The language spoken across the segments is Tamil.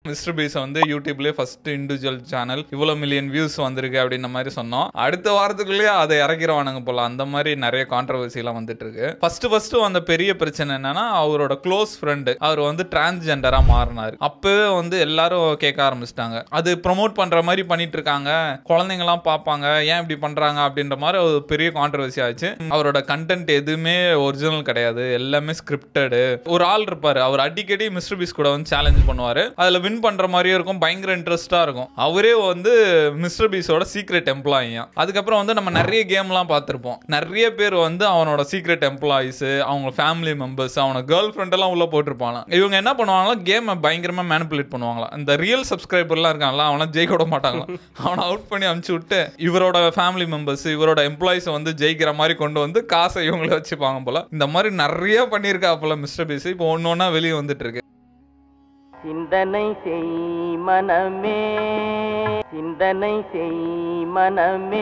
மிஸ்டர் பீஸ் வந்து யூடியூப்லயே ஃபர்ஸ்ட் இண்டிவிஜுவல் சேனல் இவ்வளவு மில்லியன் வியூஸ் வந்திருக்கு அப்படின்ற மாதிரி சொன்னோம் அடுத்த வாரத்துக்குள்ளேயே அதை இறக்கிறவானுங்க போல அந்த மாதிரி நிறைய கான்ட்ரவர்சி எல்லாம் வந்துட்டு இருக்கு ஃபர்ஸ்ட் ஃபர்ஸ்ட் வந்த பெரிய பிரச்சனை என்னன்னா அவரோட க்ளோஸ் ஃப்ரெண்டு அவர் வந்து டிரான்ஸ்ஜெண்டரா மாறினார் அப்பவே வந்து எல்லாரும் கேட்க ஆரம்பிச்சிட்டாங்க அது ப்ரொமோட் பண்ற மாதிரி பண்ணிட்டு இருக்காங்க குழந்தைங்கலாம் பார்ப்பாங்க ஏன் இப்படி பண்றாங்க அப்படின்ற மாதிரி ஒரு பெரிய கான்ட்ரவர்சி ஆச்சு அவரோட கண்டென்ட் எதுவுமே ஒரிஜினல் கிடையாது எல்லாமே ஸ்கிரிப்டடு ஒரு ஆள் இருப்பாரு அவர் அடிக்கடி மிஸ்டர் பீஸ் கூட வந்து சேலஞ்ச் பண்ணுவாரு அதுல வின் பண்ற மாதிரியே இருக்கும் பயங்கர இன்ட்ரெஸ்டா இருக்கும் அவரே வந்து மிஸ்டர் பீஸோட சீக்ரெட் எம்ப்ளாயியா அதுக்கப்புறம் வந்து நம்ம நிறைய கேம்லாம் பார்த்துருப்போம் நிறைய பேர் வந்து அவனோட சீக்ரெட் எம்ப்ளாயிஸ் அவங்க ஃபேமிலி மெம்பர்ஸ் அவன கேர்ள் ஃப்ரெண்ட் எல்லாம் உள்ள போட்டிருப்பாங்க இவங்க என்ன பண்ணுவாங்களா கேமை பயங்கரமா மேனிப்புலேட் பண்ணுவாங்களா இந்த ரியல் சப்ஸ்கிரைபர்லாம் இருக்காங்களா அவனை ஜெயிக்க விட மாட்டாங்களா அவனை அவுட் பண்ணி அமுச்சு விட்டு இவரோட ஃபேமிலி மெம்பர்ஸ் இவரோட எம்ப்ளாயிஸை வந்து ஜெயிக்கிற மாதிரி கொண்டு வந்து காசை இவங்கள வச்சுப்பாங்க போல இந்த மாதிரி நிறைய பண்ணியிருக்கா போல மிஸ்டர் பீஸ் இப்போ ஒன்று ஒன்றா வெளியே வந்துட்டு இருக்கு சிந்தனை செய் மனமே சிந்தனை செய் மனமே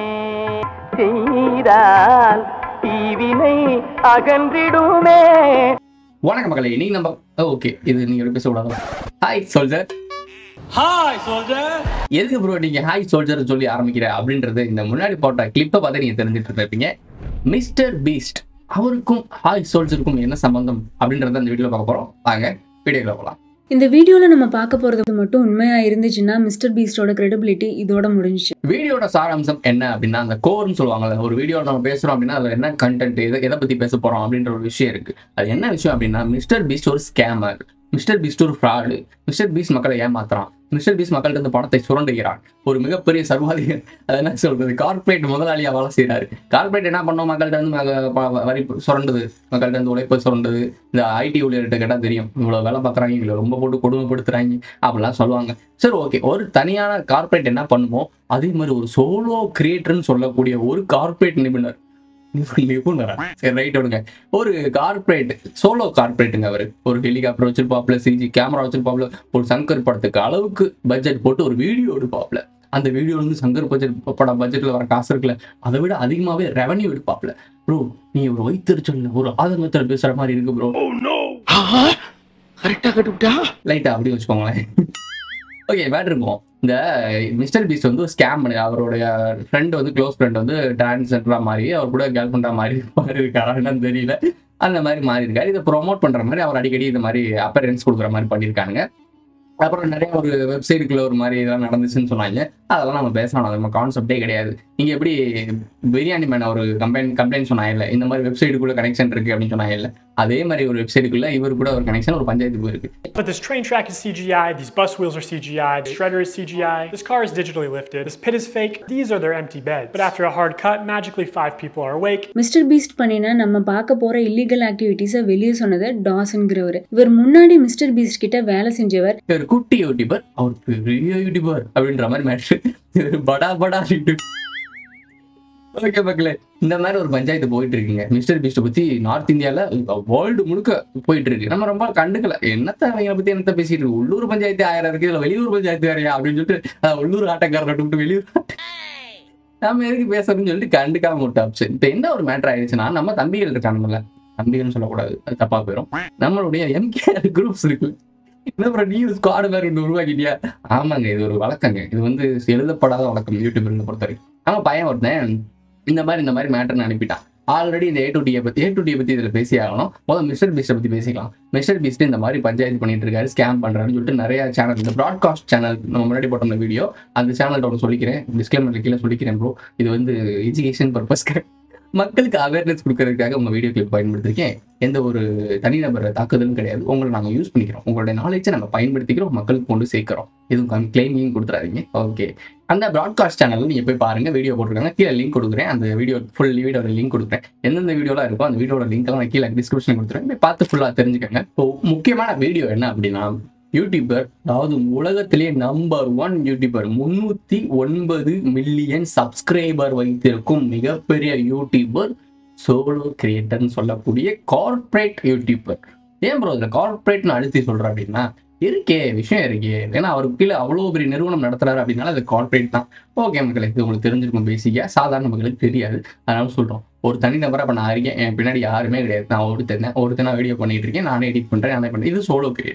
செய்தால் தீவினை அகன்றிடுமே வணக்கம் மகளே இன்னைக்கு நம்ம ஓகே இது நீங்க பேச கூடாது ஹாய் சோல்ஜர் Hi, soldier! எதுக்கு ப்ரோ நீங்க ஹாய் சோல்ஜர் சொல்லி ஆரம்பிக்கிற அப்படின்றது இந்த முன்னாடி போட்ட கிளிப்பை பார்த்து நீங்க தெரிஞ்சுட்டு இருப்பீங்க மிஸ்டர் பீஸ்ட் அவருக்கும் ஹாய் சோல்ஜருக்கும் என்ன சம்பந்தம் அப்படின்றத இந்த வீடியோல பார்க்க போறோம் வாங்க வீடியோல போகலாம் இந்த வீடியோவில் நம்ம பார்க்க போகிறது மட்டும் உண்மையாக இருந்துச்சுன்னா மிஸ்டர் பீஸ்டோட credibility இதோட முடிஞ்சுச்சு வீடியோட சாராம்சம் என்ன அப்படின்னா அந்த கோர்னு சொல்லுவாங்கல்ல ஒரு வீடியோ நம்ம பேசுறோம் அப்படின்னா அதுல என்ன கண்டென்ட் எதை எதை பத்தி பேச போறோம் அப்படின்ற ஒரு விஷயம் இருக்கு அது என்ன விஷயம் அப்படின்னா மிஸ்டர் பீஸ்ட் ஒரு ஸ்கேமர் மிஸ்டர் பீஸ்ட் ஒரு ஃப்ராடு மிஸ்டர் பீஸ்ட் மக்களை ஏமாத்துறான் மிஸ்டர் பீஸ்ட் மக்கள்கிட்ட இருந்து பணத்தை சுரண்டுகிறான் ஒரு மிகப்பெரிய சர்வாதிக அது என்ன சொல்றது கார்ப்பரேட் முதலாளியா வேலை செய்யறாரு கார்ப்பரேட் என்ன பண்ணோம் மக்கள்கிட்ட இருந்து மக- ப- வரி சுரண்டுது மக்கள்கிட்ட இருந்து உழைப்பு சுரண்டுது இந்த ஐடி ஊழியர்கிட்ட கேட்டா தெரியும் இவ்வளவு வேலை பார்க்குறாங்க இவ்வளவு ரொம்ப போட்டு கொடுமைப்படுத்துறாங்க அப்படிலாம் சொல்லுவாங்க சரி ஓகே ஒரு தனியான கார்ப்பரேட் என்ன பண்ணுமோ அதே மாதிரி ஒரு சோலோ கிரியேட்டர்னு சொல்லக்கூடிய ஒரு கார்ப்பரேட் நிபுணர் நிபு- நிபுணரா சரி ரைட் விடுங்க ஒரு கார்ப்பரேட் சோலோ கார்ப்பரேட்டுங்க அவர் ஒரு ஹெலிகாப்டர் வச்சிருப்பாப்ல சிஜி கேமரா வச்சிருப்பாப்ல ஒரு சங்கர் படத்துக்கு அளவுக்கு பட்ஜெட் போட்டு ஒரு வீடியோ எடுப்பாப்ல அந்த வீடியோ வந்து சங்கர் பட்ஜெட் படம் பட்ஜெட்ல வர காசு இருக்குல்ல அதை விட அதிகமாவே ரெவன்யூ எடுப்பாப்ல ப்ரோ நீ ஒரு வைத்தறிச்சல் ஒரு ஆதங்கத்தில் பேசுற மாதிரி இருக்கு ப்ரோ கரெக்டா கட்டுப்பிட்டா லைட்டா அப்படி வச்சுக்கோங்களேன் ஓகே வேட் இருக்கும் இந்த மிஸ்டர் பீஸ்ட் வந்து ஒரு ஸ்கேம் பண்ணி அவருடைய ஃப்ரெண்ட் வந்து க்ளோஸ் ஃப்ரெண்ட் வந்து டிரான்ஸ்ஜெண்டரா மாதிரி அவர் கூட கேர்ள் பண்ற மாதிரி மாதிரி இருக்காரா என்னன்னு தெரியல அந்த மாதிரி மாறி இருக்காரு இதை ப்ரொமோட் பண்ற மாதிரி அவர் அடிக்கடி இந்த மாதிரி அப்பரன்ஸ் கொடுக்குற மாதிரி பண்ணியிருக்காங்க அப்புறம் நிறைய ஒரு வெப்சைட்டுக்குள்ள ஒரு மாதிரி இதெல்லாம் நடந்துச்சுன்னு சொன்னாங்க அதெல்லாம் நம்ம பேசணும் அது நம்ம கான்செப்டே கிடையாது நீங்க எப்படி பிரியாணி மேன ஒரு கம்ப்ளைண்ட் கம்ப்ளைண்ட் சொன்னாங்கல்ல இந்த மாதிரி வெப்சைட்டுக்குள்ள கனெக்ஷன் இருக்கு அப்படின்னு சொன்னாங்கல்ல அதே மாதிரி ஒரு வெப்சைட்டுக்குள்ள இவர் கூட ஒரு கனெக்ஷன் ஒரு பஞ்சாயத்து போயிருக்கு But this train track is CGI, these bus wheels are CGI, the shredder is CGI, this car is digitally lifted, this pit is fake, these are their empty beds. But after a hard cut, magically five people are awake, Mr Beast பண்ணின நம்ம பார்க்க போற இல்லீகல் ஆக்டிவிட்டீஸை வெளியே சொன்னது டாஸ்ங்கிறவர் இவர் முன்னாடி மிஸ்டர் பீஸ்ட் கிட்ட வேலை செஞ்சவர் இவர் குட்டி யூடியூபர் அவர் பெரிய யூடியூபர் அப்படின்ற மாதிரி மேட்ரு இவர் படா படா யூடியூப் ஓகே மக்களே இந்த மாதிரி ஒரு பஞ்சாயத்து போயிட்டு இருக்குங்க மிஸ்டர் பீஸ்ட் பத்தி நார்த் இந்தியால வேர்ல்டு முழுக்க போயிட்டு இருக்கு நம்ம ரொம்ப கண்டுக்கல என்னத்த அவங்களை பத்தி என்னத்த பேசிட்டு இருக்கு உள்ளூர் பஞ்சாயத்து ஆயிரம் இருக்கு இதுல வெளியூர் பஞ்சாயத்து வேறையா அப்படின்னு சொல்லிட்டு அஹ், உள்ளூர் ஆட்டக்காரரை விட்டு வெளியூர் நம்ம எதுக்கு பேசுறதுன்னு சொல்லிட்டு கண்டுக்காம விட்ட ஆப்ஷன் இப்ப என்ன ஒரு மேட்டர் ஆயிடுச்சுன்னா நம்ம தம்பிகள் இருக்கானுங்கள தம்பிகள்னு சொல்லக்கூடாது அது தப்பா போயிடும் நம்மளுடைய எம்கேஆர் குரூப்ஸ் இருக்கு என்ன ப்ரோ நீ ஸ்குவாடு மாதிரி ஒன்று உருவாக்கிட்டியா ஆமாங்க இது ஒரு வழக்கங்க இது வந்து எழுதப்படாத வழக்கம் யூடியூப்ல பொறுத்த வரைக்கும் ஆமா பையன் ஒருத்தன் இந்த மாதிரி இந்த மாதிரி மேட்டர்னு அனுப்பிட்டான் ஆல்ரெடி இந்த ஏ டு டியை பத்தி ஏ டு டியை பத்தி இதுல பேசி ஆகணும் முதல்ல மிஸ்டர் பீஸ்ட்டை பத்தி பேசிக்கலாம் மிஸ்டர் பீஸ்ட் இந்த மாதிரி பஞ்சாயத்து பண்ணிட்டு இருக்காரு ஸ்கேம் பண்றாருன்னு சொல்லிட்டு நிறைய சேனல் இந்த ப்ராட்காஸ்ட் சேனல் நம்ம முன்னாடி போட்டோம்ல வீடியோ அந்த சேனல்ல ஒன்று சொல்லிக்கிறேன் டிஸ்கிளைமர் கீழே சொல்லிக்கிறேன் ப்ரோ இது வந்து எஜுகேஷன் பர்பஸ்க்கு மக்களுக்கு அவேர்னஸ் கொடுக்கறதுக்காக உங்க வீடியோ கிளிப் பயன்படுத்திருக்கேன் எந்த ஒரு தனிநபர் தாக்குதலும் கிடையாது உங்களை நாங்கள் யூஸ் பண்ணிக்கிறோம் உங்களுடைய நாலேஜை நம்ம பயன்படுத்திக்கிறோம் மக்களுக்கு கொண்டு சேர்க்கிறோம் எதுவும் கிளைமிங் கொடுத்துறாதீங்க ஓகே அந்த ப்ராட்காஸ்ட் சேனல் நீங்க போய் பாருங்க வீடியோ போட்டிருக்காங்க கீழே லிங்க் கொடுக்குறேன் அந்த வீடியோ ஃபுல் வீடியோட லிங்க் கொடுக்குறேன் எந்தெந்த வீடியோலாம் இருக்கோ அந்த வீடியோட லிங்க் எல்லாம் நான் கீழே டிஸ்கிரிப்ஷன் கொடுத்துருவேன் போய் பார்த்து ஃபுல்லாக தெரிஞ்சுக்கங்க இப்போ முக்கியமான வீடியோ என்ன அப்படின்னா யூடியூபர் அதாவது உலகத்திலேயே நம்பர் ஒன் யூடியூபர் முன்னூத்தி ஒன்பது மில்லியன் சப்ஸ்கிரைபர் வைத்திருக்கும் மிகப்பெரிய யூடியூபர் சோலோ கிரியேட்டர்னு சொல்லக்கூடிய கார்ப்பரேட் யூடியூபர் ஏன் ப்ரோ இந்த கார்ப்பரேட்னு அழுத்தி சொல்றேன் அப்படின்னா இருக்கே விஷயம் இருக்கே ஏன்னா அவருக்கு கீழே அவ்வளோ பெரிய நிறுவனம் நடத்துறாரு அப்படின்னால அது கார்ப்பரேட் தான் ஓகே மக்களுக்கு இது உங்களுக்கு தெரிஞ்சிருக்கும் பேசிக்கா சாதாரண மக்களுக்கு தெரியாது அதனால சொல்றோம் ஒரு தனி நபரா இப்ப நான் இருக்கேன் என் பின்னாடி யாருமே கிடையாது நான் ஒருத்தன் ஒருத்தனா வீடியோ பண்ணிட்டு இருக்கேன் நானே எடிட் பண்றேன் நானே பண்றேன் இது சோலோ கிரியேட்டர்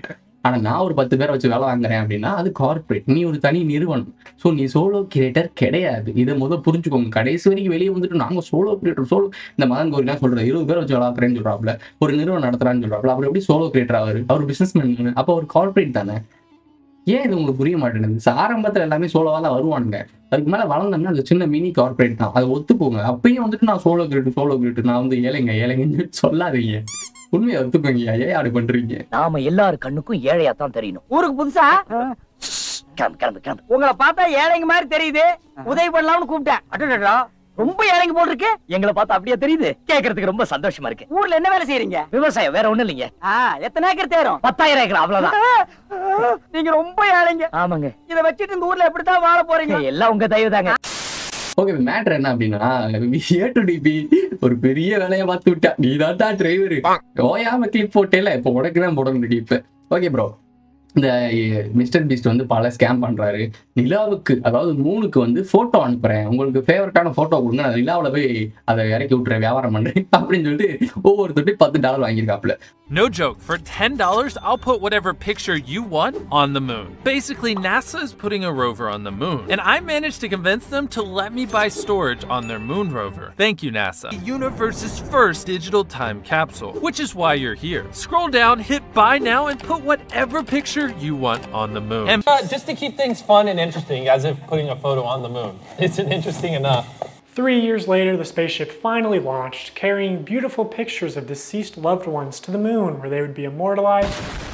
ஆனா நான் ஒரு பத்து பேரை வச்சு வேலை வாங்குறேன் அப்படின்னா அது கார்ப்பரேட் நீ ஒரு தனி நிறுவனம் ஸோ நீ சோலோ கிரியேட்டர் கிடையாது இதை முதல் புரிஞ்சுக்கோங்க கடைசி வரைக்கும் வெளியே வந்துட்டு நாங்க சோலோ கிரியேட்டர் சோலோ இந்த மதன் கோரிலாம் சொல்றது இருபது பேர் வச்சு வேலை பார்க்குறேன்னு சொல்றாப்ல ஒரு நிறுவனம் நடத்துறான்னு சொல்றாப்ல அவர் எப்படி சோலோ கிரியேட்டர் ஆவாரு அவர் பிசினஸ் மேன் அப்போ அவர் கார்ப்பரேட் தானே ஏன் இது உங்களுக்கு புரிய மாட்டேங்குது ஆரம்பத்தில் எல்லாமே சோலோவாக தான் வருவானுங்க அதுக்கு மேலே வளர்ந்தோம்னா அது சின்ன மினி கார்ப்பரேட் தான் அதை ஒத்துக்கோங்க அப்பயும் வந்துட்டு நான் சோலோ கிரியேட்டர் சோலோ கிரியேட்டர் நான் வந்து ஏழைங்க ஏழைங்கன்னு சொல்லி சொல்லாதீங்க உண்மையை ஒத்துக்கோங்க ஏன் அப்படி பண்றீங்க நாம எல்லாரு கண்ணுக்கும் ஏழையா தான் தெரியணும் ஊருக்கு புதுசா கிளம்பு கிளம்பு கிளம்பு உங்களை பார்த்தா ஏழைங்க மாதிரி தெரியுது உதவி பண்ணலாம்னு கூப்பிட்டேன் அடடா ரொம்ப ஏழைங்க போல் இருக்கு எங்களை பார்த்தா அப்படியே தெரியுது கேக்குறதுக்கு ரொம்ப சந்தோஷமா இருக்கு ஊர்ல என்ன வேலை செய்யறீங்க விவசாயம் வேற ஒண்ணும் இல்லைங்க ஆ, எத்தனை ஏக்கர் தேரும் பத்தாயிரம் ஏக்கர் அவ்வளவுதான் நீங்க ரொம்ப ஏழைங்க ஆமாங்க இத வச்சுட்டு இந்த ஊர்ல எப்படித்தான் வாழ போறீங்க எல்லாம் உங்க தயவு தாங்க ஓகே மேட்ரு என்ன அப்படின்னா ஏ டு டிபி ஒரு பெரிய வேலையை பார்த்து விட்டா நீ தான் டிரைவர் ஓயாம கிளிப் போட்டேல இப்போ உனக்கு தான் போடணும் கிளிப் ஓகே ப்ரோ இந்த மிஸ்டர் பீஸ்ட் வந்து பல ஸ்கேம் பண்றாரு நிலாவுக்கு அதாவது மூணுக்கு வந்து போட்டோ அனுப்புறேன் உங்களுக்கு ஃபேவரட்டான போட்டோ கொடுங்க நான் நிலாவில் போய் அதை இறக்கி விட்டுறேன் வியாபாரம் பண்றேன் அப்படின்னு சொல்லிட்டு ஒவ்வொருத்தட்டையும் பத்து டாலர் வாங்கியிருக்காப்ல No joke, for $10, I'll put whatever picture you want on the moon. Basically, NASA is putting a rover on the moon, and I managed to convince them to let me buy storage on their moon rover. Thank you, NASA. The universe's first digital time capsule, which is why you're here. Scroll down, hit buy now, and put whatever picture you want on the moon. And Uh, just to keep things fun and interesting, as if putting a photo on the moon isn't interesting enough. Three years later, the spaceship finally launched, carrying beautiful pictures of deceased loved ones to the moon where they would be immortalized.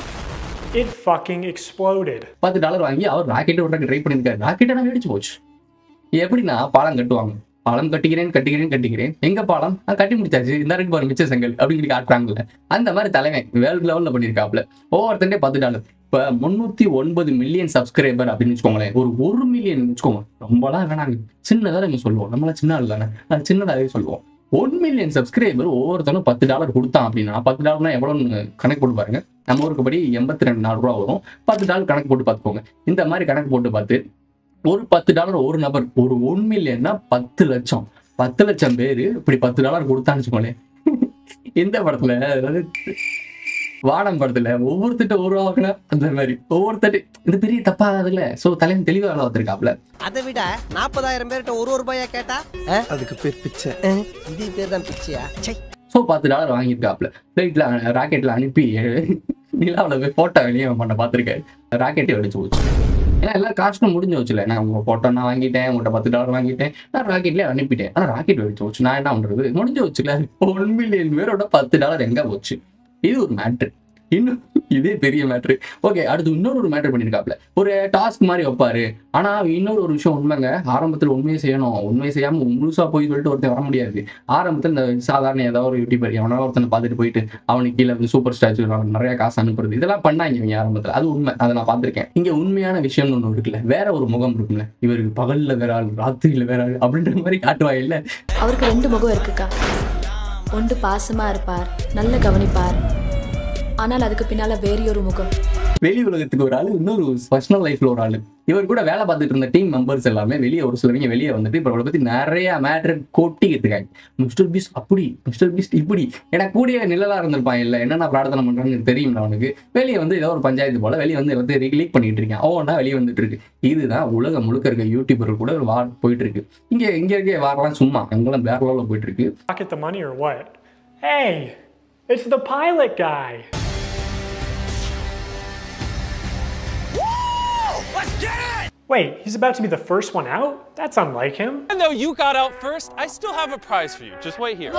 It fucking exploded. பத்து டாலர் வாங்கி அவர் ராக்கெட் விட்றக்கு ட்ரை பண்ணியிருக்காரு ராக்கெட் என்ன வெடிச்சு போச்சு எப்படின்னா பாலம் கட்டுவாங்க பாலம் கட்டிக்கிறேன் கட்டிக்கிறேன் கட்டிக்கிறேன் எங்க பாலம் நான் கட்டி முடிச்சாச்சு இந்த இருக்கு பாரு மிச்ச செங்கல் அப்படின்னு சொல்லி காட்டுறாங்கல்ல அந்த மாதிரி தலைவன் வேர்ல்டு லெவல்ல பண்ணியிருக்காப்ல ஒவ்வொருத்தண்டே பத்து டாலர் இப்ப முன்னூத்தி ஒன்பது மில்லியன் சப்ஸ்கிரைபர் அப்படின்னு வச்சுக்கோங்களேன் ஒரு ஒரு மில்லியன் வச்சுக்கோங்க ரொம்பலாம் வேணாங்க சின்னதா நம்ம சொல்லுவோம் நம்மளாம் சின்ன ஆள் தானே அது சின்னதாகவே சொல்லுவோம் ஒன் மில்லியன் சப்ஸ்கிரைபர் ஒவ்வொருத்தரும் பத்து டாலர் கொடுத்தான் அப்படின்னா பத்து டாலர்னா எவ்வளோன்னு கணக்கு போட்டு பாருங்க நம்ம ஊருக்கு படி எண்பத்தி ரெண்டு நாலு ரூபா வரும் பத்து டாலர் கணக்கு போட்டு பார்த்துக்கோங்க இந்த மாதிரி கணக்கு போட்டு பார்த்து ஒரு பத்து டாலர் ஒரு நபர் ஒரு ஒன் மில்லியன்னா பத்து லட்சம் பத்து லட்சம் பேர் இப்படி பத்து டாலர் கொடுத்தான்னு வச்சுக்கோங்களேன் இந்த படத்துல அதாவது வானம் படத்துல ஒவ்வொருத்திட்ட ஒரு ரூபா வாங்கினா அந்த மாதிரி ஒவ்வொருத்தட்டு இது பெரிய தப்பாகாதுல்ல சோ தலைவன் தெளிவா வேலை வந்திருக்காப்ல அதை விட நாற்பதாயிரம் பேர்கிட்ட ஒரு ரூபாயா கேட்டா அதுக்கு பேர் பிச்சை இது பேர் தான் பிச்சையா சை ஸோ பத்து டாலர் வாங்கியிருக்காப்ல ஃப்ளைட்ல ராக்கெட்ல அனுப்பி நிலாவில் போய் போட்டோ வெளியே பண்ண பார்த்துருக்காரு ராக்கெட்டே வெடிச்சு போச்சு ஏன்னா எல்லாரும் காஸ்ட்டும் முடிஞ்சு வச்சுல நான் உங்க போட்டோ நான் வாங்கிட்டேன் உங்கள்கிட்ட பத்து டாலர் வாங்கிட்டேன் நான் ராக்கெட்லேயே அனுப்பிட்டேன் ஆனால் ராக்கெட் வெடிச்சு போச்சு நான் என்ன பண்றது முடிஞ்சு வச்சுல ஒன் மில்லியன் பேரோட பத்து டாலர் எங்க போச்சு இது ஒரு மேட்ரு இன்னும் இதே பெரிய மேட்ரு ஓகே அடுத்து இன்னொரு ஒரு மேட்ரு பண்ணியிருக்காப்ல ஒரு டாஸ்க் மாதிரி வைப்பாரு ஆனா இன்னொரு ஒரு விஷயம் உண்மைங்க ஆரம்பத்தில் உண்மையை செய்யணும் உண்மையை செய்யாம முழுசா போய் சொல்லிட்டு ஒருத்தன் வர முடியாது ஆரம்பத்தில் இந்த சாதாரண ஏதாவது ஒரு யூடியூபர் எவனோ ஒருத்தனை பார்த்துட்டு போயிட்டு அவனுக்கு கீழே வந்து சூப்பர் ஸ்டாச்சு நிறைய காசு அனுப்புறது இதெல்லாம் பண்ணாங்க இவங்க ஆரம்பத்தில் அது உண்மை அதை நான் பார்த்திருக்கேன் இங்க உண்மையான விஷயம்னு ஒன்று இருக்குல்ல வேற ஒரு முகம் இருக்குல்ல இவருக்கு பகல்ல வேற ஆள் ராத்திரியில வேற ஆள் அப்படின்ற மாதிரி காட்டுவாங்க இல்ல அவருக்கு ரெண்டு முகம் இருக்குக்கா ஒன்று பாசமா இருப்பார் நல்ல கவனிப்பார் ஆனால் அதுக்கு பின்னால வேறையொரு முகம் வெளி உலகத்துக்கு ஒரு ஆளு இன்னொரு பர்சனல் லைஃப்ல ஒரு ஆளு இவர் கூட வேலை பார்த்துட்டு இருந்த டீம் மெம்பர்ஸ் எல்லாமே வெளியே ஒரு சிலவங்க வெளியே வந்துட்டு இப்போ அவரை பத்தி நிறைய மேட்டர் கொட்டிக்கிட்டு இருக்காங்க மிஸ்டர் பீஸ் அப்படி மிஸ்டர் பீஸ் இப்படி ஏன்னா கூடிய நிழலா இருந்திருப்பான் இல்ல என்னென்ன பிரார்த்தனை பண்றான்னு தெரியும் அவனுக்கு வெளியே வந்து ஏதோ ஒரு பஞ்சாயத்து போல வெளியே வந்து எல்லாத்தையும் லீக் பண்ணிட்டு இருக்கான் ஓனா வெளியே வந்துட்டு இருக்கு இதுதான் உலகம் முழுக்க இருக்க யூடியூபர் கூட ஒரு வார் போயிட்டு இருக்கு இங்க இங்க இருக்க வாரெல்லாம் சும்மா அங்கெல்லாம் வேற லெவலில் போயிட்டு இருக்கு Pocket the money or what? Hey, it's the pilot guy. Wait, he's about to be the first one out? That's unlike him. Even though you got out first, I still have a prize for you. Just wait here.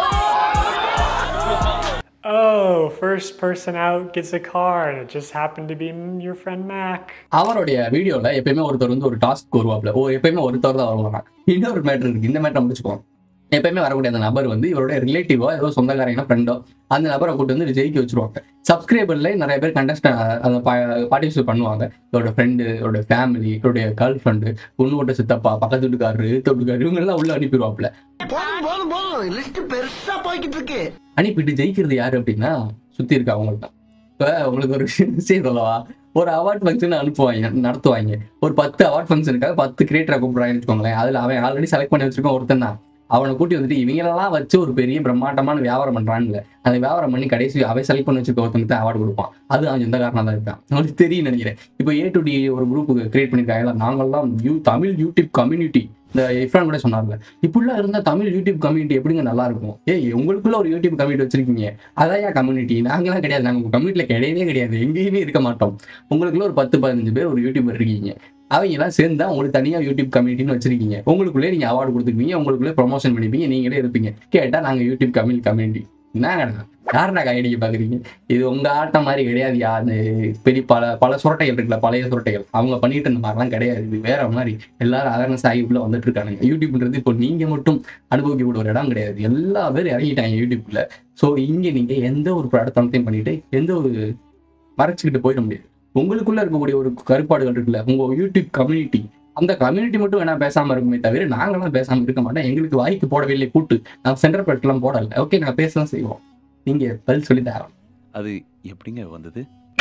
Oh, first person out gets a car, and it just happened to be mm, your friend Mac. அவருடைய வீடியோல எப்பயுமே ஒருத்தர் வந்து ஒரு டாஸ்க் வருவாப்ல ஓ எப்பயுமே ஒருத்தர் தான் வருவாங்க இன்னொரு மேட்டர் இருக்கு இந்த மேட்டர் முடிச்சுக்கோம் எப்பயுமே வரக்கூடிய அந்த நபர் வந்து இவருடைய ரிலேட்டிவோ ஏதோ சொந்தக்காரங்க ஃப்ரெண்டோ அந்த நபரை கூட்டு வந்து ஜெயிக்க வச்சிருவாங்க சப்ஸ்கிரைபர்ல நிறைய பேர் கண்டஸ்ட் அந்த பார்ட்டிசிபேட் பண்ணுவாங்க இவரோட ஃப்ரெண்டு இவரோட ஃபேமிலி இவருடைய கேர்ள் ஃப்ரெண்டு உன்னோட சித்தப்பா பக்கத்து வீட்டுக்காரரு வீட்டு வீட்டுக்காரரு இவங்க எல்லாம் உள்ள அனுப்பிடுவாப்ல போதும் போதும் போதும் லிஸ்ட் பெருசா போய்கிட்டு இருக்கு அனுப்பிட்டு ஜெயிக்கிறது யாரு அப்படின்னா சுத்தி இருக்க அவங்கள்ட்ட இப்ப உங்களுக்கு ஒரு விஷயம் சொல்லவா ஒரு அவார்ட் ஃபங்க்ஷன் அனுப்புவாங்க நடத்துவாங்க ஒரு பத்து அவார்ட் ஃபங்க்ஷனுக்காக பத்து கிரியேட்டரை கூப்பிடுறாங்கன்னு வச்சுக்கோங்களேன் அதுல அவன் ஆல்ரெடி செலக்ட் பண்ணி வச்சிருக்கோம் ஒருத்தன் தான் அவனை கூட்டி வந்துட்டு இவங்களெல்லாம் வச்சு ஒரு பெரிய பிரம்மாண்டமான வியாபாரம் பண்றான்ல அந்த வியாபாரம் பண்ணி கடைசி அவன் செலக்ட் பண்ணி வச்சுக்க ஒருத்தனுக்கு அவார்டு கொடுப்பான் அது அவன் எந்த காரணம் தான் இருக்கான் அவனுக்கு தெரியும் நினைக்கிறேன் இப்போ ஏ டு டி ஒரு குரூப் கிரியேட் பண்ணிருக்காங்க நாங்கெல்லாம் யூ தமிழ் யூடியூப் கம்யூனிட்டி இந்த இஃப்ரான் கூட சொன்னார்ல இப்படிலாம் இருந்தா தமிழ் யூடியூப் கம்யூனிட்டி எப்படிங்க நல்லா இருக்கும் ஏய் உங்களுக்குள்ள ஒரு யூடியூப் கம்யூனிட்டி வச்சிருக்கீங்க அதான் ஏன் கம்யூனிட்டி நாங்களாம் கிடையாது நாங்கள் உங்க கம்யூனிட்டியில் கிடையவே கிடையாது எங்கேயுமே இருக்க மாட்டோம் உங்களுக்குள்ள ஒரு பத்து பதினஞ்சு பேர் ஒரு யூடியூபர் இருக்கீங்க அவங்க எல்லாம் சேர்ந்தா உங்களுக்கு தனியா யூடியூப் கம்யூனிட்டின்னு வச்சிருக்கீங்க உங்களுக்குள்ளே நீங்க அவார்டு கொடுத்துருப்பீங்க உங்களுக்குள்ளே ப்ரொமோஷன் பண்ணிப்பீங்க நீங்களே இருப்பீங்க கேட்டா நாங்க யூடியூப் கம்யூனிட்டி கம்யூனிட்டி என்னங்கடா யாருடா கையடிக்க பாக்குறீங்க இது உங்க ஆட்டம் மாதிரி கிடையாது அது பெரிய பல பல சுரட்டைகள் இருக்குல்ல பழைய சுரட்டைகள் அவங்க பண்ணிட்டு இருந்த மாதிரிலாம் கிடையாது இது வேற மாதிரி எல்லாரும் அவேர்னஸ் ஆகி உள்ள வந்துட்டு இருக்கானுங்க யூடியூப்ன்றது இப்போ நீங்க மட்டும் அனுபவிக்கக்கூடிய ஒரு இடம் கிடையாது எல்லா பேரும் இறங்கிட்டாங்க யூடியூப்ல ஸோ இங்க நீங்க எந்த ஒரு படத்தனத்தையும் பண்ணிட்டு எந்த ஒரு மறைச்சிக்கிட்டு போயிட முடியாது உங்களுக்குள்ள இருக்கக்கூடிய ஒரு கருப்பாடுகள் இருக்குல்ல உங்க யூடியூப் கம்யூனிட்டி அந்த கம்யூனிட்டி மட்டும் வேணா பேசாம இருக்குமே தவிர நாங்களாம் பேசாம இருக்க மாட்டோம் எங்களுக்கு வாய்க்கு போடவே இல்லை கூட்டு நான் சென்டர் பெட்லாம் போடல ஓகே நான் பேசலாம் செய்வோம் நீங்க பதில் சொல்லி தரோம் அது எப்படிங்க வந்தது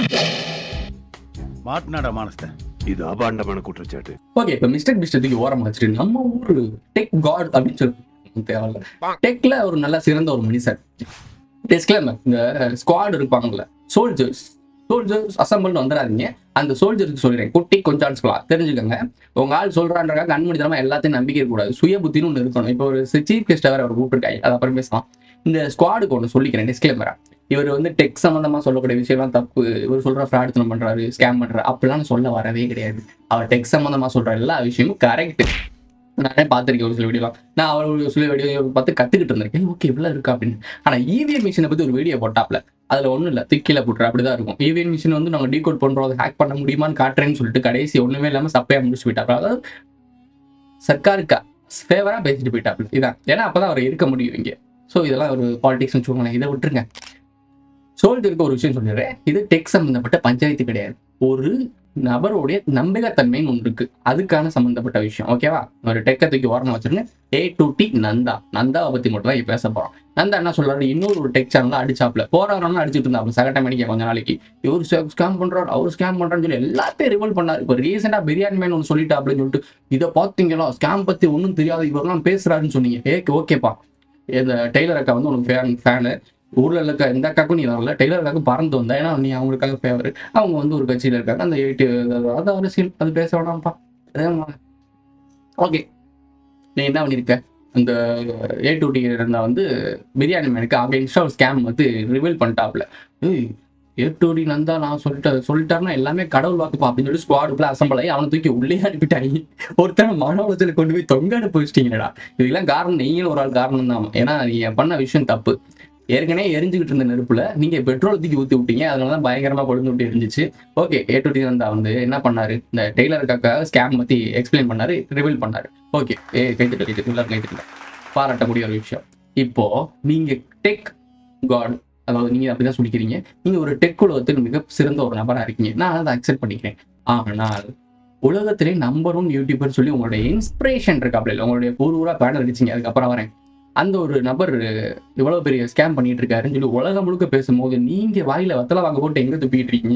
மாட்டினாடா மானஸ்தன் இது அபாண்டமான குற்றச்சாட்டு ஓகே இப்போ மிஸ்டேக் பிஸ்டத்துக்கு ஓரமா வச்சுட்டு நம்ம ஊர் டெக் காட் அப்படின்னு சொல்லி தேவையில்ல டெக்ல ஒரு நல்ல சிறந்த ஒரு மனுஷன் டிஸ்க்ளைமர் இந்த ஸ்குவாட் இருப்பாங்கல்ல சோல்ஜர்ஸ் சோல்ஜர்ஸ் அசம்பிள்னு வந்துடாதீங்க அந்த சோல்ஜருக்கு சொல்லிடுறேன் குட்டி கொஞ்சம் ஸ்குவாட் தெரிஞ்சுக்கோங்க உங்க ஆள் சொல்றான்றக்கா கண்மணித்தனமா எல்லாத்தையும் நம்பிக்கை இருக்கக்கூடாது சுய புத்தின்னு ஒன்று இருக்கணும் இப்போ ஒரு சீஃப் கெஸ்ட் வேற அவர் கூப்பிட்டுருக்காங்க அது அப்புறம் பேசலாம் இந்த ஸ்குவாடுக்கு ஒன்று சொல்லிக்கிறேன் டிஸ்க்ளைமரா இவர் வந்து டெக் சம்பந்தமா சொல்லக்கூடிய விஷயம்லாம் தப்பு இவர் சொல்ற ஃப்ராட்த்தனம் பண்றாரு ஸ்கேம் பண்றாரு அப்படிலாம் சொல்ல வரவே கிடையாது அவர் டெக் சம்பந்தமா சொல்ற எல்லா விஷயமும் கரெக்ட் நானே பார்த்துருக்கேன் ஒரு சில வீடியோலாம் நான் அவர் ஒரு சில வீடியோ பார்த்து கத்துக்கிட்டு இருந்திருக்கேன் ஓகே இப்படிலாம் இருக்கா அப்படின்னு ஆனா இவிஎம் மிஷினை பத்தி ஒரு வீடியோ போட்டாப்ல அதுல ஒண்ணும் இல்ல திக்கில போட்டுற அப்படிதான் இருக்கும் இவிஎம் மிஷின் வந்து நாங்க டீகோட் பண்றோம் அதை ஹேக் பண்ண முடியுமான்னு காட்டுறேன்னு சொல்லிட்டு கடைசி ஒண்ணுமே இல்லாம சப்பையா முடிச்சு போயிட்டாப்ல அதாவது சர்க்காருக்கு ஃபேவரா பேசிட்டு போயிட்டாப்ல இதான் ஏன்னா அப்பதான் அவர் இருக்க முடியும் இங்க ஸோ இதெல்லாம் ஒரு பாலிடிக்ஸ் வச்சுக்கோங்களேன் இதை விட்டுருங்க சோல்ஜருக்கு ஒரு விஷயம் சொல்லிடுறேன் இது டெக் சம்பந்தப்பட்ட பஞ்சாயத்து கிடையாது ஒரு நபருடைய நம்பகத்தன்மைன்னு ஒன்று இருக்கு அதுக்கான சம்பந்தப்பட்ட விஷயம் ஓகேவா ஒரு டெக்கை தூக்கி ஓரமாக வச்சிருங்க ஏ டு டி நந்தா நந்தாவை பத்தி மட்டும் தான் இங்க பேச போறோம் நந்தா என்ன சொல்றாரு இன்னொரு ஒரு டெக் சேனல் அடிச்சாப்ல போறாருன்னு அடிச்சுட்டு இருந்தாப்ல சகட்ட மணிக்கு கொஞ்ச நாளைக்கு இவர் ஸ்கேம் பண்றாரு அவர் ஸ்கேம் பண்றான்னு சொல்லி எல்லாத்தையும் ரிவல் பண்ணாரு இப்போ ரீசெண்டா பிரியாணி மேன் ஒன்று சொல்லிட்டா அப்படின்னு சொல்லிட்டு இதை பார்த்தீங்களா ஸ்கேம் பத்தி ஒன்றும் தெரியாது இவரெல்லாம் பேசுறாருன்னு சொன்னீங்க ஏக்கு ஓகேப்பா இந்த டெய்லர் அக்கா வந்து உனக்கு ஃபேன் ஃபேனு ஊர்ல இருக்க எந்த அக்காக்கும் நீ வரல டெய்லர் அக்காவுக்கு பறந்து வந்தா ஏன்னா நீ அவங்களுக்காக ஃபேவர் அவங்க வந்து ஒரு கட்சியில இருக்காங்க அந்த எயிட்டி அது அரசியல் அது பேச வேணாம்ப்பா ஓகே நீ என்ன பண்ணிருக்க அந்த ஏ டு டி இருந்தா வந்து பிரியாணி மேனுக்கு அகைன்ஸ்டா ஒரு ஸ்கேம் வந்து ரிவீல் பண்ணிட்டாப்ல ஏய் ஏ டு டி நந்தா நான் சொல்லிட்டு சொல்லிட்டாருன்னா எல்லாமே கடவுள் வாக்குப்பா அப்படின்னு சொல்லி ஸ்குவாடுக்குள்ள அசம்பிள் ஆகி அவனை தூக்கி உள்ளே அனுப்பிட்டாங்க ஒருத்தனை மன உளைச்சல கொண்டு போய் தொங்க அனுப்பி வச்சிட்டீங்கடா இதுக்கெல்லாம் காரணம் நீங்களும் ஒரு ஆள் காரணம் தான் ஏன்னா நீங்க பண்ண விஷயம் தப்பு ஏற்கனவே எரிஞ்சுக்கிட்டு இருந்த நெருப்புல நீங்க பெட்ரோல் தூக்கி ஊத்தி விட்டீங்க அதனாலதான் பயங்கரமா கொழுந்து விட்டு இருந்துச்சு ஓகே ஏ டு டி வந்தா வந்து என்ன பண்ணாரு இந்த டெய்லருக்காக ஸ்கேம் பத்தி எக்ஸ்பிளைன் பண்ணாரு ரிவீல் பண்ணாரு ஓகே ஏ கைத்திட்டு கைத்திட்டு எல்லாரும் கைத்திட்டு பாராட்டக்கூடிய ஒரு விஷயம் இப்போ நீங்க டெக் காட் அதாவது நீங்க அப்படிதான் சொல்லிக்கிறீங்க நீங்க ஒரு டெக் உலகத்தில் மிக சிறந்த ஒரு நபரா இருக்கீங்க நான் அதை அக்செப்ட் பண்ணிக்கிறேன் ஆனால் உலகத்திலே நம்பர் ஒன் யூடியூபர் சொல்லி உங்களுடைய இன்ஸ்பிரேஷன் இருக்காப்ல இல்லை உங்களுடைய ஊர் ஊரா பேனர் அடிச்சிங்க அதுக்கப்புறம் வரேன் அந்த ஒரு நபர் இவ்வளவு பெரிய ஸ்கேம் பண்ணிட்டு இருக்காருன்னு சொல்லி உலகம் முழுக்க பேசும்போது நீங்க வாயில வத்தலை வாங்க போட்டு எங்க துப்பிட்டு இருக்கீங்க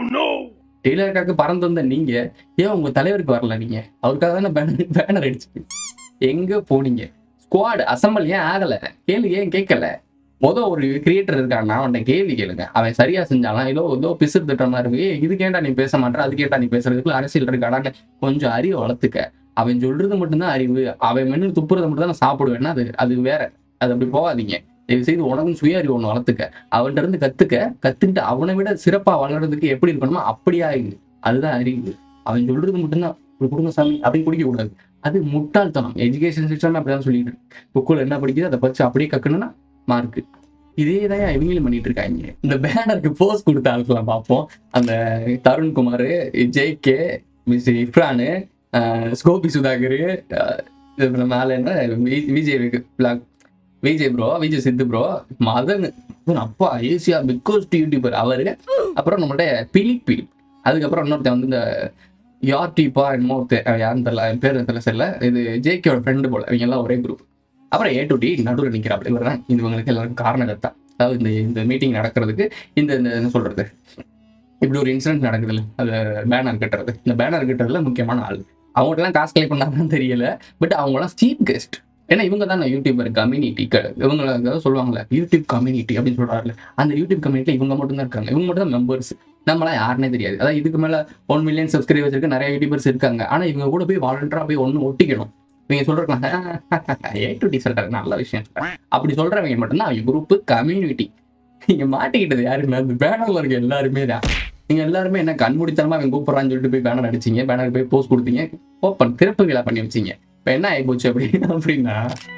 டெய்லருக்காக பறந்து வந்த நீங்க ஏன் உங்க தலைவருக்கு வரல நீங்க அவருக்காக தானே பேனர் பேனர் அடிச்சு எங்க போனீங்க ஸ்குவாட் அசம்பிள் ஏன் ஆகல கேள்வி ஏன் கேட்கல முத ஒரு கிரியேட்டர் இருக்கான்னா அவன்கிட்ட கேள்வி கேளுங்க அவன் சரியா செஞ்சானா ஏதோ ஏதோ பிசு திட்டமா இருக்கு ஏய், இது கேட்டா நீ பேச மாட்டேற அது கேட்டா நீ பேசுறதுக்குள்ள அரசியல் இருக்காடான்னு கொஞ்சம் அறிவை வளர்த்துக்க அவன் சொல்றது மட்டும்தான் அறிவு அவன் மென்னு துப்புறது மட்டும் தான் நான் சாப்பிடுவேன்னா அது அது வேற அது அப்படி போகாதீங்க தயவு செய்து உனக்கும் சுய அறிவு ஒன்று வளர்த்துக்க அவன்கிட்ட இருந்து கத்துக்க கத்துக்கிட்டு அவனை விட சிறப்பா வளர்றதுக்கு எப்படி இருக்கணுமோ அப்படியா இரு அதுதான் அறிவு அவன் சொல்றது மட்டும்தான் ஒரு குடும்ப சாமி அப்படி குடிக்க கூடாது அது முட்டாள்தனம் எஜுகேஷன் சிஸ்டம் அப்படிதான் சொல்லிட்டு புக்குள்ள என்ன படிக்குது அதை பச்சு அப்படியே கக்கணும்னா மார்க் இதே தான் இவங்களும் பண்ணிட்டு இருக்காங்க இந்த பேனருக்கு போஸ் கொடுத்த ஆளுக்கெல்லாம் பார்ப்போம் அந்த Tarunkumar J K miss Ifran ஆஹ் ஸ்கோபி சுதாகர் ஆஹ் இது மேல என்ன வி- Vijay black Vijay bro Vijay Sidhu bro Madan Madan அப்பா ஏசியா பிக்கோஸ்ட் யூடியூபர் அவரு அப்புறம் நம்மள்ட்ட பிலிப் பிலிப் அதுக்கப்புறம் இன்னொருத்தன் வந்து இந்த யார் டீப்பா என்னமோ ஒருத்தன், அவன் யாருன்னு தெரியல என் பேர் தெரியல சரில இது ஜேகேயோட ஃப்ரெண்டு போல இவங்க எல்லாம் ஒரே குரூப் அப்புறம் ஏ டு டி நடுவில் நிற்கிறாப்புல இவர் தான் இவங்களுக்கு எல்லாருக்கும் காரணகர்த்தா அதாவது இந்த இந்த மீட்டிங் நடக்கிறதுக்கு இந்த இந்த என்ன சொல்றது இப்படி ஒரு இன்சிடென்ட் நடக்குதுல்ல அது பேனர் கட்டுறது இந்த பேனர் கட்டுறதுல முக்கியமான ஆள் அவங்கள்ட்டலாம் காசு கலெக்ட் பண்ணாங்கன்னு தெரியல பட் அவங்களாம் சீப் கெஸ்ட் ஏன்னா இவங்க தான் யூடியூபர் கம்யூனிட்டி இவங்க அதாவது சொல்லுவாங்கல்ல யூடியூப் கம்யூனிட்டி அப்படின்னு சொல்றாருல அந்த யூடியூப் கம்யூனிட்டியில் இவங்க மட்டும் தான் இருக்காங்க இவங்க மட்டும் தான் மெம்பர்ஸ் நம்மளாம் யாருனே தெரியாது அதாவது இதுக்கு மேல ஒன் மில்லியன் சப்ஸ்கிரைபர்ஸ் இருக்க நிறைய யூடியூபர்ஸ் இருக்காங்க ஆனா இவங்க கூட போய் வாலண்டரா போய் ஒன்று ஒட்டிக்கணும் நீங்க சொல்றாங்க ஏ டு டி சொல்றாரு நல்ல விஷயம் சொல்றாரு. அப்படி சொல்றவங்க மட்டும்தான் அவங்க குரூப் கம்யூனிட்டி நீங்க மாட்டிக்கிட்டது யாருன்னா அந்த பேனர்ல இருக்க எல்லாருமே தான் நீங்க எல்லாருமே என்ன கண்மூடித்தனமா அவன் கூப்பிடுறான்னு சொல்லிட்டு போய் பேனர் அடிச்சீங்க பேனர் போய் போஸ்ட் கொடுத்தீங்க ஓப்பன் திறப்பு விழா பண்ணி வச்சீங்க இப்ப என்ன ஆகி போச்சு அப்படின்னா அப்படின்னா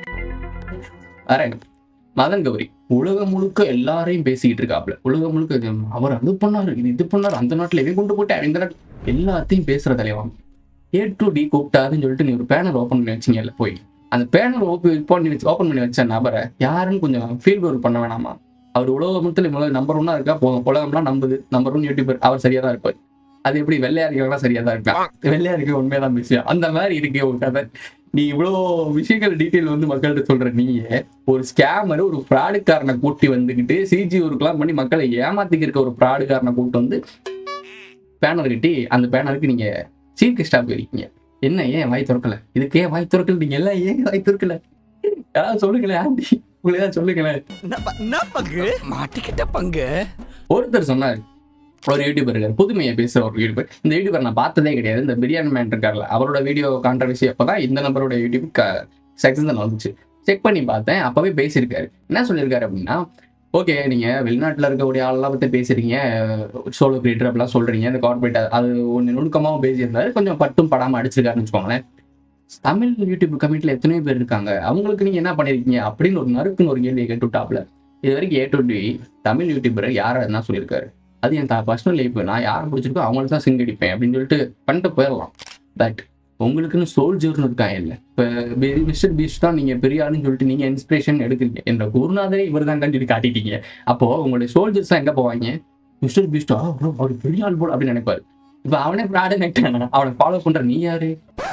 வரேன் மதன் கௌரி உலகம் முழுக்க எல்லாரையும் பேசிக்கிட்டு இருக்காப்ல உலகம் முழுக்க இது அவர் அது பண்ணாரு இது இது பண்ணாரு அந்த நாட்டுல இவன் கொண்டு போட்டு இந்த நாட்டு எல்லாத்தையும் பேசுற தலைவன் ஏ டு டி கூப்பிட்டாருன்னு சொல்லிட்டு நீ ஒரு பேனர் ஓப்பன் பண்ணி வச்சீங்கல்ல போய் அந்த பேனர் ஓப்பன் பண்ணி வச்சு ஓப்பன் பண்ணி வச்ச நபரை யாருன்னு கொஞ்சம் ஃபீல் ஒர்க் பண்ண வேணாமா அவர் உலகத்துல முதல்ல நம்பர் ஒன்னா இருக்கா போதும் உலகம்லாம் நம்புது நம்பர் ஒன் யூடியூபர் அவர் சரியா தான் இருப்பார் அது எப்படி வெள்ளையா இருக்கிறவங்க சரியா தான் இருப்பான் வெள்ளையா இருக்க உண்மையதான் விஷயம் அந்த மாதிரி இருக்கு உங்க கதை நீ இவ்வளோ விஷயங்கள் டீட்டெயில் வந்து மக்கள்கிட்ட சொல்ற நீங்க ஒரு ஸ்கேமர் ஒரு ஃப்ராடுக்காரனை கூட்டி வந்துக்கிட்டு சிஜி ஒர்க்லாம் பண்ணி மக்களை ஏமாத்திக்க இருக்க ஒரு ஃப்ராடுக்காரனை கூட்டு வந்து பேனர் கட்டி அந்த பேனருக்கு நீங்க சீஃப் கெஸ்டா போயிருக்கீங்க என்ன ஏன் வாய் திறக்கல இதுக்கு ஏன் வாய் திறக்கல நீங்க எல்லாம் ஏன் வாய் திறக்கல யாராவது சொல்லுங்களேன் ஆண்டி உங்களை ஏதாவது சொல்லுங்களேன் என்ன பங்கு மாட்டிக்கிட்ட பங்கு ஒருத்தர் சொன்னார் ஒரு யூடியூபர் இருக்கார் புதுமையை பேசுற ஒரு யூடியூபர் இந்த யூடியூபர் நான் பார்த்ததே கிடையாது இந்த பிரியாணி மேன் இருக்கார்ல அவரோட வீடியோ கான்ட்ரவர்சி அப்பதான் இந்த நம்பரோட யூடியூப் சக்சஸ் தான் வந்துச்சு செக் பண்ணி பார்த்தேன் அப்பவே பேசியிருக்காரு என்ன சொல்லியிருக்காரு அப்படின்னா ஓகே நீங்க வெளிநாட்டுல இருக்கக்கூடிய ஆளெல்லாம் பத்தி பேசுறீங்க சோலோ கிரியேட்டர் அப்படிலாம் சொல்றீங்க இந்த கார்பரேட் அது ஒன்று நுணுக்கமாகவும் பேசியிருந்தாரு கொஞ்சம் பட்டும் படாம அடிச்சிருக்காருன்னு வச்சுக்கோங்களேன் தமிழ் யூடியூப் கமிட்டில எத்தனையோ பேர் இருக்காங்க அவங்களுக்கு நீங்க என்ன பண்ணிருக்கீங்க அப்படின்னு ஒரு நறுக்குன்னு ஒரு கேள்வியை கேட்டுவிட்டாப்ல இது வரைக்கும் A to D Tamil YouTuber யாரை என்ன சொல்லியிருக்காரு அது என் பர்சனல் லைஃப் நான் யாரை பிடிச்சிருக்கோ அவங்களுக்கு தான் சிங்கடிப்பேன் அப்படின்னு சொல்லிட்டு பண்ணிட்டு போயிடலாம் பட் உங்களுக்குன்னு சோல்ஜர்னு இருக்காங்க இல்லை இப்போ மிஸ்டர் பீச் தான் நீங்கள் பெரிய ஆளுன்னு சொல்லிட்டு நீங்கள் இன்ஸ்பிரேஷன் எடுக்கிறீங்க என்ற குருநாதரே இவர் தான் சொல்லி காட்டிட்டீங்க அப்போ உங்களுடைய சோல்ஜர்ஸ் தான் எங்கே போவாங்க மிஸ்டர் பீஸ்டா அவர் பெரிய ஆள் போல அப்படின்னு நினைப்பாரு இப்போ அவனே ப்ராடு நெட்டானா அவனை ஃபாலோ பண்ற நீ யாரு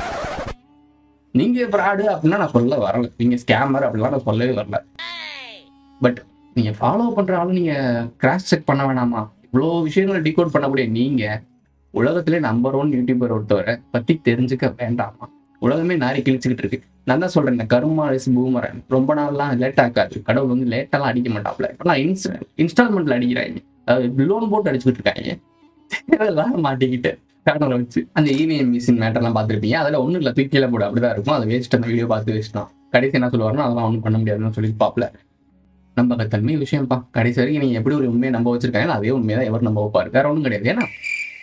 நீங்க ப்ராடு அப்படின்னா நான் சொல்ல வரல நீங்க ஸ்கேமர் அப்படிலாம் நான் சொல்லவே வரல பட் நீங்க ஃபாலோ பண்ற ஆளும் நீங்க கிராஸ் செக் பண்ண வேணாமா இவ்வளோ விஷயங்களை டிகோட் பண்ணக்கூடிய நீங்க உலகத்திலே நம்பர் ஒன் யூடியூபர் ஒருத்தவரை பத்தி தெரிஞ்சுக்க வேண்டாமா உலகமே நாரி கிழிச்சுக்கிட்டு இருக்கு நான் தான் சொல்றேன் இந்த கருமா பூமரன் ரொம்ப நாள்லாம் லேட் ஆகாது கடவுள் வந்து லேட்டெல்லாம் அடிக்க மாட்டாப்ல இப்பெல்லாம் இன்ஸ் இன்ஸ்டால்மெண்ட்ல அடிக்கிறாங்க அதாவது லோன் போட்டு அடிச்சுக்கிட்டு இருக்காங்க தேவையில்லாம் மாட்டிக்கிட்டு பேனலை வச்சு அந்த இவிஎம் மிஷின் மேட்டர்லாம் பார்த்துருப்பீங்க அதில் ஒன்றும் இல்லை தூக்கியில போட அப்படிதான் இருக்கும் அதை வேஸ்ட் அந்த வீடியோ பார்த்து வேஸ்ட் தான் கடைசி என்ன சொல்லுவாருன்னா அதெல்லாம் ஒன்றும் பண்ண முடியாதுன்னு சொல்லி பார்ப்பல நம்ப தன்மை விஷயம்ப்பா கடைசி வரைக்கும் நீங்க எப்படி ஒரு உண்மையை நம்ப வச்சிருக்காங்க அதே உண்மையை தான் எவர் நம்ப வைப்பாரு வேற ஒன்றும் கிடையாது ஏன்னா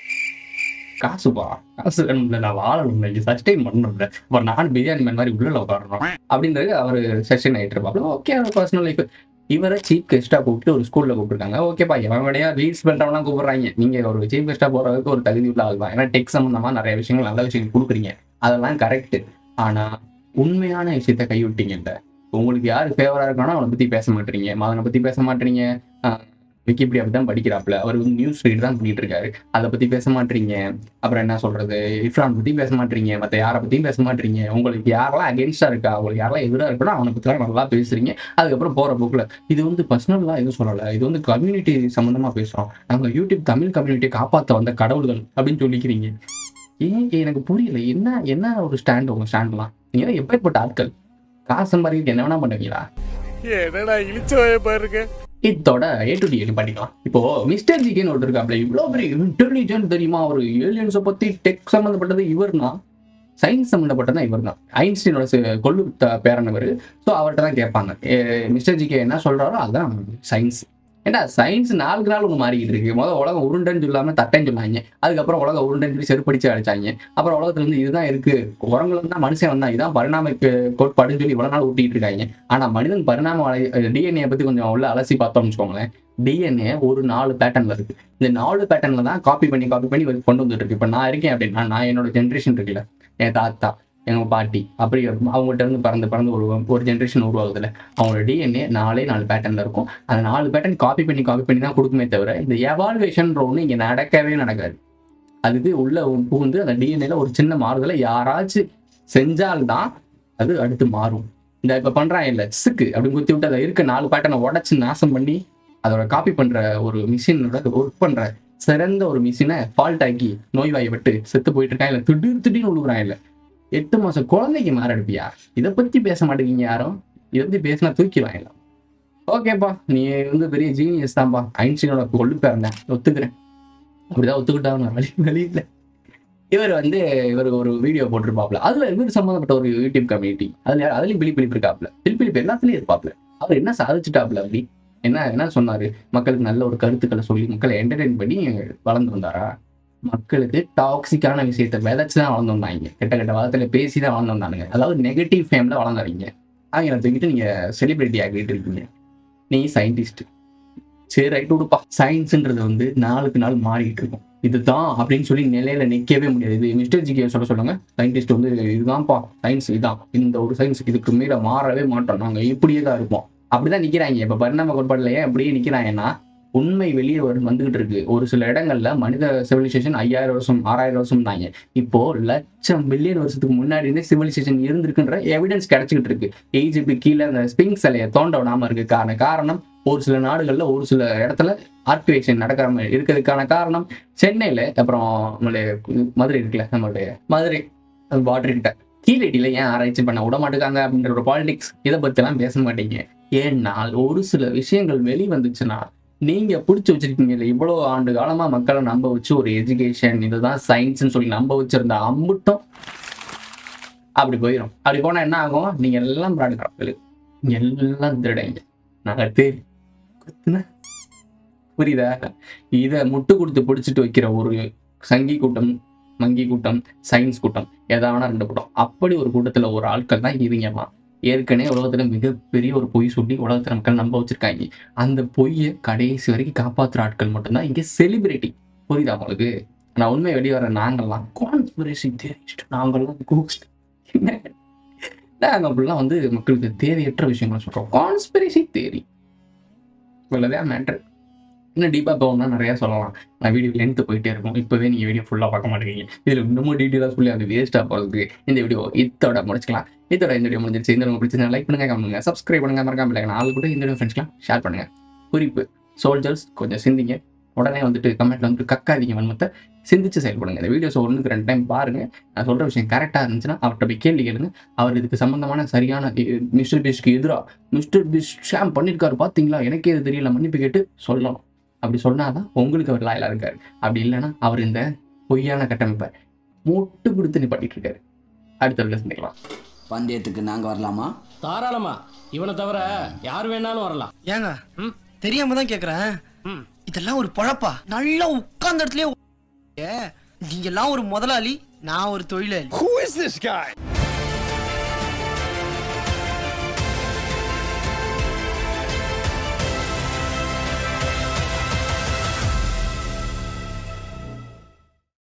காசுப்பா காசு வேணும்ல நான் வாழணும்ல இது சஸ்டைன் பண்ணணும்ல அப்புறம் நான் பிரியாணி மேன் மாதிரி உள்ள உட்காரணும் அப்படின்றது அவர் செஷன் ஆகிட்டு இருப்பாப்ல ஓகே அவர் பர்சனல் லைஃப் இவரை சீஃப் கெஸ்டா கூப்பிட்டு ஒரு ஸ்கூல்ல கூப்பிட்டுருக்காங்க ஓகேப்பா எவன் விடையா ரீல்ஸ் பண்றவனா கூப்பிடுறாங்க நீங்க ஒரு சீஃப் கெஸ்டா போறதுக்கு ஒரு தகுதி உள்ள ஆள் தான் ஏன்னா டெக் சம்பந்தமா நிறைய விஷயங்கள் நல்ல விஷயங்கள் கொடுக்குறீங்க அதெல்லாம் கரெக்ட் ஆனா உண்மையான விஷயத்த கைவிட்டீங்கல்ல உங்களுக்கு யார் ஃபேவரா இருக்கானோ அவனை பத்தி பேச மாட்டீங்க மதனை பத்தி பேச மாட்டீங்க விக்கிபீடியா அப்படி தான் படிக்கிறாப்புல அவர் வந்து நியூஸ் ரீட் தான் பண்ணிட்டு இருக்காரு அதை பத்தி பேச மாட்டீங்க அப்புறம் என்ன சொல்றது இஃப்ரான் பத்தி பேச மாட்டீங்க மற்ற யாரை பத்தியும் பேச மாட்டீங்க உங்களுக்கு யாரெல்லாம் அகேன்ஸ்டா இருக்கா உங்களுக்கு யாரெல்லாம் எதிராக இருக்கணும் அவனை பத்தி நல்லா பேசுறீங்க அதுக்கப்புறம் போற போக்குல இது வந்து பர்சனல்லாம் எதுவும் சொல்லல இது வந்து கம்யூனிட்டி சம்பந்தமா பேசுறோம் நாங்க யூடியூப் தமிழ் கம்யூனிட்டியை காப்பாத்த வந்த கடவுள்கள் அப்படின்னு சொல்லிக்கிறீங்க ஏன் எனக்கு புரியல என்ன என்ன ஒரு ஸ்டாண்ட் உங்க ஸ்டாண்ட்லாம் நீங்க எப்பேற்பட்ட ஆட்கள் காசு சம்பாதிக்க என்ன வேணா பண்ணுவீங்களா என்னடா இழிச்சவாய பாருங்க இதோட ஏ டு டி பண்ணிக்கலாம் இப்போ மிஸ்டர் ஜிகேன்னு ஒருத்தர் இருக்காப்ல இவ்வளோ பெரிய இன்டெலிஜென்ட் தெரியுமா ஒரு ஏலியன்ஸை பத்தி டெக் சம்மந்தப்பட்டது இவர்னா சயின்ஸ் சம்மந்தப்பட்டது இவர் தான் ஐன்ஸ்டீனோட சி- கொள்ளு த- பேரன் இவர் ஸோ அவர்கிட்ட தான் கேட்பாங்க மிஸ்டர் ஜிகே என்ன சொல்றாரோ அதுதான் சயின்ஸ் ஏண்டா சயின்ஸ் நாளுக்கு நாள் ஒன்று மாறிக்கிட்டு இருக்கு முதல்ல உலகம் உருண்டைன்னு சொல்லாம தட்டைன்னு சொன்னாங்க அதுக்கப்புறம் உலகம் உருண்டைன்னு சொல்லி செருப்படிச்சு அடிச்சாங்க அப்புறம் உலகத்துல இருந்து இதுதான் இருக்கு குரங்குல தான் மனுஷன் வந்தான் இதான் பரிணாம கோட்பாடுன்னு சொல்லி இவ்வளவு நாள் ஊட்டிட்டு இருக்காங்க ஆனா மனிதன் பரிணாம டிஎன்ஏ பத்தி கொஞ்சம் உள்ள அலசி பார்த்தோம்னு வச்சுக்கோங்களேன் டிஎன்ஏ ஒரு நாலு பேட்டர்ன்ல இருக்கு இந்த நாலு பேட்டர்ன்ல தான் காப்பி பண்ணி காப்பி பண்ணி இவருக்கு கொண்டு வந்துட்டு இருக்கு இப்போ நான் இருக்கேன் அப்படின்னா நான் என்னோட ஜென்ரேஷன் இருக்குல்ல என் தாத்தா எங்க பாட்டி அப்படி இருக்கும். அவங்ககிட்ட இருந்து பறந்து பறந்து ஒரு ஒரு ஜென்ரேஷன் உருவாகுதுல அவங்களோட டிஎன்ஏ நாலே நாலு பேட்டர்ன்ல இருக்கும் அந்த நாலு பேட்டர்ன் காப்பி பண்ணி காப்பி பண்ணி தான் கொடுக்குமே தவிர இந்த எவால்வேஷன் ஒன்று இங்க நடக்கவே நடக்காது அதுக்கு உள்ள புகுந்து அந்த டிஎன்ஏல ஒரு சின்ன மாறுதலை யாராச்சும் செஞ்சால்தான் அது அடுத்து மாறும் இந்த இப்ப பண்றான் இல்ல சிக்கு அப்படின்னு குத்தி விட்டு அதை இருக்க நாலு பேட்டர்னை உடைச்சு நாசம் பண்ணி அதோட காப்பி பண்ற ஒரு மிஷினோட ஒர்க் பண்ற சிறந்த ஒரு மிஷினை ஃபால்ட் ஆக்கி நோய்வாயை விட்டு செத்து போயிட்டு இருக்கான் இல்ல திடீர் திடீர்னு விழுகுறான் இல்ல எட்டு மாசம் குழந்தைக்கு மாரடிப்பியா இதை பத்தி பேச மாட்டேங்கிறீங்க யாரும் இதை பத்தி பேசினா தூக்கிடுவாங்க எல்லாம் ஓகேப்பா நீ வந்து பெரிய ஜீனியஸ் தான்ப்பா ஐன்ஸ்டீனோட கொள்ளு பேரண்டேன் ஒத்துக்கிறேன் அப்படிதான் ஒத்துக்கிட்டாங்க வழி வழி இல்லை இவர் வந்து இவர் ஒரு வீடியோ போட்டிருப்பாப்ல அதுல இவர் சம்மந்தப்பட்ட ஒரு யூடியூப் கம்யூனிட்டி அதுல அதுலயும் பிலி பிலிப் இருக்காப்ல பிலி பிலிப் எல்லாத்துலயும் இருப்பாப்ல அவர் என்ன சாதிச்சுட்டாப்ல அப்படி என்ன என்ன சொன்னாரு மக்களுக்கு நல்ல ஒரு கருத்துக்களை சொல்லி மக்களை என்டர்டெயின் பண்ணி வளர்ந்து வந்தாரா மக்களுக்கு டாக்ஸிக்கான விஷயத்தை விதைச்சு தான் வளர்ந்து வந்தாங்க கெட்ட கெட்ட வாதத்துல பேசி தான் வளர்ந்து வந்தானுங்க அதாவது நெகட்டிவ் ஃபேம்ல வளர்ந்தாங்க அவங்க தூக்கிட்டு நீங்க செலிபிரிட்டி ஆகிட்டு இருக்கீங்க நீ சயின்டிஸ்ட் சரி ரைட் விடுப்பா சயின்ஸ்ன்றது வந்து நாளுக்கு நாள் மாறிட்டு இருக்கும் இதுதான் அப்படின்னு சொல்லி நிலையில நிக்கவே முடியாது இது மிஸ்டர் ஜிகே சொல்ல சொல்லுங்க சயின்டிஸ்ட் வந்து இதுதான்ப்பா சயின்ஸ் இதான் இந்த ஒரு சயின்ஸ் இதுக்கு மீற மாறவே மாட்டோம் நாங்க இப்படியே தான் இருப்போம் அப்படிதான் நிக்கிறாங்க இப்ப பரிணாம கோட்பாடுல ஏன் அப்படியே நிக்கிறாங்கன்னா உண்மை வெளியே வரும் வந்துகிட்டு இருக்கு ஒரு சில இடங்கள்ல மனித சிவிலைசேஷன் ஐயாயிரம் வருஷம் ஆறாயிரம் வருஷம்னாங்க இப்போ லட்சம் பில்லியன் வருஷத்துக்கு முன்னாடி இருந்தே சிவிலைசேஷன் இருந்திருக்குன்ற எவிடன்ஸ் கிடைச்சிக்கிட்டு இருக்கு ஈஜிப்ட் கீழே அந்த ஸ்பிங் சிலையை தோண்ட விடாம இருக்குக்கான காரணம் ஒரு சில நாடுகள்ல ஒரு சில இடத்துல ஆர்டிவேஷன் நடக்காம இருக்கிறதுக்கான காரணம் சென்னையில அப்புறம் நம்மளுடைய மதுரை இருக்குல்ல நம்மளுடைய மதுரை பார்டர் கிட்ட கீழடியில ஏன் ஆராய்ச்சி பண்ண விட மாட்டேங்காங்க அப்படின்ற ஒரு பாலிடிக்ஸ் இதை பத்திலாம் பேச மாட்டீங்க ஏன்னால் ஒரு சில விஷயங்கள் வெளி வந்துச்சுன்னா நீங்க பிடிச்சி வச்சிருக்கீங்க இல்லை இவ்வளவு ஆண்டு காலமா மக்களை நம்ப வச்சு ஒரு எஜுகேஷன் இதுதான் சயின்ஸ்னு சொல்லி நம்ப வச்சிருந்த அம்புட்டும் அப்படி போயிடும் அப்படி போனா என்ன ஆகும் நீங்க எல்லாம் பிராடுக்கிறார்கள் நீங்க எல்லாம் திருடைங்க நாங்க தேடி குத்துன புரியுதா இதை முட்டு கொடுத்து பிடிச்சிட்டு வைக்கிற ஒரு சங்கி கூட்டம் மங்கி கூட்டம் சயின்ஸ் கூட்டம் எதாவனா ரெண்டு கூட்டம் அப்படி ஒரு கூட்டத்துல ஒரு ஆட்கள் தான் இவங்கம்மா ஏற்கனவே உலகத்துல மிகப்பெரிய ஒரு பொய் சொல்லி உலகத்துல மக்கள் நம்ப வச்சிருக்காங்க அந்த பொய்யை கடைசி வரைக்கும் காப்பாத்துற ஆட்கள் மட்டும்தான் இங்க செலிபிரிட்டி புரியுதா உங்களுக்கு நான் உண்மை வெளியே வர நாங்கள்லாம் கான்ஸ்பிரசி தேரிஸ்ட் நாங்கள்லாம் கோஸ்ட் என்ன நாங்க அப்படிலாம் வந்து மக்களுக்கு தேவையற்ற விஷயங்களை சொல்றோம் கான்ஸ்பிரசி தேரி இவ்வளவுதான் மேட்ரு இன்னும் டீப்பாக போகணும்னா நிறையா சொல்லலாம் நான் வீடியோ லென்த்து போயிட்டே இருக்கும் இப்போவே நீங்கள் வீடியோ ஃபுல்லாக பார்க்க மாட்டேங்கிறீங்க இதில் இன்னமும் டீட்டெயிலாக சொல்லி அது வேஸ்ட்டாக போகிறதுக்கு இந்த வீடியோ இதோட முடிச்சுக்கலாம் இதோட இந்த வீடியோ முடிஞ்சிருச்சு இந்த உங்களுக்கு பிடிச்சா லைக் பண்ணுங்க கமெண்ட் பண்ணுங்க சப்ஸ்கிரைப் பண்ணுங்க மறக்காம இல்லை நாலு கூட இந்த வீடியோ ஃப்ரெண்ட்ஸ்லாம் ஷேர் பண்ணுங்க குறிப்பு சோல்ஜர்ஸ் கொஞ்சம் சிந்திங்க உடனே வந்துட்டு கமெண்ட்ல வந்துட்டு கக்காதீங்க வன்மத்தை சிந்திச்சு செயல்படுங்க இந்த வீடியோஸ் ஒன்றுக்கு ரெண்டு டைம் பாருங்க நான் சொல்ற விஷயம் கரெக்டாக இருந்துச்சுன்னா அவர்கிட்ட போய் கேள்வி கேளுங்க அவர் இதுக்கு சம்பந்தமான சரியான மிஸ்டர் பீஸ்க்கு எதிராக மிஸ்டர் பீஸ் ஷாம் பண்ணியிருக்காரு பார்த்தீங்களா எனக்கே இது தெரியல மன்னிப்பு கேட்டு சொல்லணும் அப்படி சொன்னாதான் உங்களுக்கு அவர் லாயலா இருக்காரு அப்படி இல்லைன்னா அவர் இந்த பொய்யான கட்டமைப்பை மூட்டு கொடுத்து நிப்பாட்டிட்டு இருக்காரு அடுத்த வீடியோ சந்திக்கலாம் பந்தயத்துக்கு நாங்க வரலாமா தாராளமா இவனை தவிர யார் வேணாலும் வரலாம் ஏங்க தெரியாம தான் கேக்குறேன் இதெல்லாம் ஒரு பொழப்பா நல்லா உட்கார்ந்த இடத்துலயே நீங்க எல்லாம் ஒரு முதலாளி நான் ஒரு தொழிலாளி Who is this guy?